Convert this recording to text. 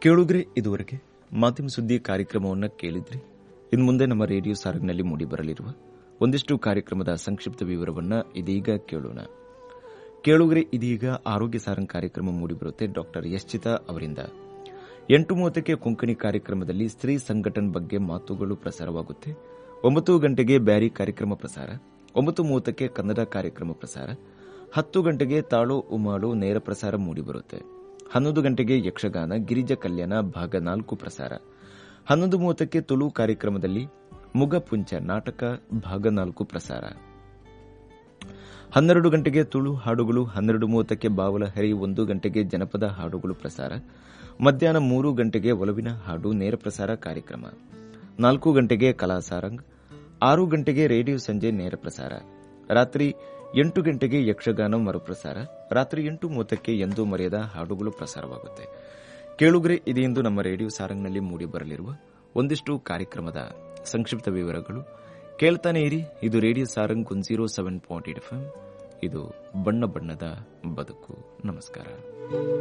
ಕೇಳುಗ್ರೆ ಇದುವರೆಗೆ ಮಾಧ್ಯಮ ಸುದ್ದಿ ಕಾರ್ಯಕ್ರಮವನ್ನು ಕೇಳಿದ್ರಿ ಇನ್ನು ಮುಂದೆ ನಮ್ಮ ರೇಡಿಯೋ ಸಾರಂಗ್ನಲ್ಲಿ ಮೂಡಿಬರಲಿರುವ ಒಂದಿಷ್ಟು ಕಾರ್ಯಕ್ರಮದ ಸಂಕ್ಷಿಪ್ತ ವಿವರವನ್ನ ಇದೀಗ ಕೇಳೋಣ ಕೇಳುಗ್ರೆ ಇದೀಗ ಆರೋಗ್ಯ ಸಾರಂಗ್ ಕಾರ್ಯಕ್ರಮ ಮೂಡಿಬರುತ್ತೆ ಡಾಕ್ಟರ್ ಯಶ್ಚಿತಾ ಅವರಿಂದ ಎಂಟು ಮೂವತ್ತಕ್ಕೆ ಕೊಂಕಣಿ ಕಾರ್ಯಕ್ರಮದಲ್ಲಿ ಸ್ತ್ರೀ ಸಂಘಟನೆ ಬಗ್ಗೆ ಮಾತುಗಳು ಪ್ರಸಾರವಾಗುತ್ತೆ ಒಂಬತ್ತು ಗಂಟೆಗೆ ಬ್ಯಾರಿ ಕಾರ್ಯಕ್ರಮ ಪ್ರಸಾರ ಒಂಬತ್ತು ಮೂವತ್ತಕ್ಕೆ ಕನ್ನಡ ಕಾರ್ಯಕ್ರಮ ಪ್ರಸಾರ ಹತ್ತು ಗಂಟೆಗೆ ತಾಳೋ ಉಮಾಳು ನೇರ ಪ್ರಸಾರ ಮೂಡಿಬರುತ್ತೆ ಹನ್ನೊಂದು ಗಂಟೆಗೆ ಯಕ್ಷಗಾನ ಗಿರಿಜ ಕಲ್ಯಾಣ ಭಾಗ ನಾಲ್ಕು ಪ್ರಸಾರ ಹನ್ನೊಂದು ಮೂವತ್ತಕ್ಕೆ ತುಳು ಕಾರ್ಯಕ್ರಮದಲ್ಲಿ ಮುಗಪುಂಚ ನಾಟಕ ಭಾಗ ನಾಲ್ಕು ಪ್ರಸಾರ ಹನ್ನೆರಡು ಗಂಟೆಗೆ ತುಳು ಹಾಡುಗಳು ಹನ್ನೆರಡು ಮೂವತ್ತಕ್ಕೆ ಬಾವಲ ಹರಿ ಒಂದು ಗಂಟೆಗೆ ಜನಪದ ಹಾಡುಗಳು ಪ್ರಸಾರ ಮಧ್ಯಾಹ್ನ ಮೂರು ಗಂಟೆಗೆ ಒಲವಿನ ಹಾಡು ನೇರ ಪ್ರಸಾರ ಕಾರ್ಯಕ್ರಮ ನಾಲ್ಕು ಗಂಟೆಗೆ ಕಲಾ ಸಾರಂಗ್ ಆರು ಗಂಟೆಗೆ ರೇಡಿಯೋ ಸಂಜೆ ನೇರ ಪ್ರಸಾರ ರಾತ್ರಿ ಎಂಟು ಗಂಟೆಗೆ ಯಕ್ಷಗಾನ ಮರುಪ್ರಸಾರ ರಾತ್ರಿ ಎಂಟು ಮೂವತ್ತಕ್ಕೆ ಎಂದೂ ಮರೆಯದ ಹಾಡುಗಳು ಪ್ರಸಾರವಾಗುತ್ತೆ ಕೇಳುಗ್ರೆ ಇದೆಂದು ನಮ್ಮ ರೇಡಿಯೋ ಸಾರಂಗ್ನಲ್ಲಿ ಮೂಡಿಬರಲಿರುವ ಒಂದಿಷ್ಟು ಕಾರ್ಯಕ್ರಮದ ಸಂಕ್ಷಿಪ್ತ ವಿವರಗಳು ಕೇಳ್ತಾನೆ ಇರಿ ಇದು radio Saarang one zero seven point eight F ಇದು ಬಣ್ಣ ಬಣ್ಣದ ಬದುಕು ನಮಸ್ಕಾರ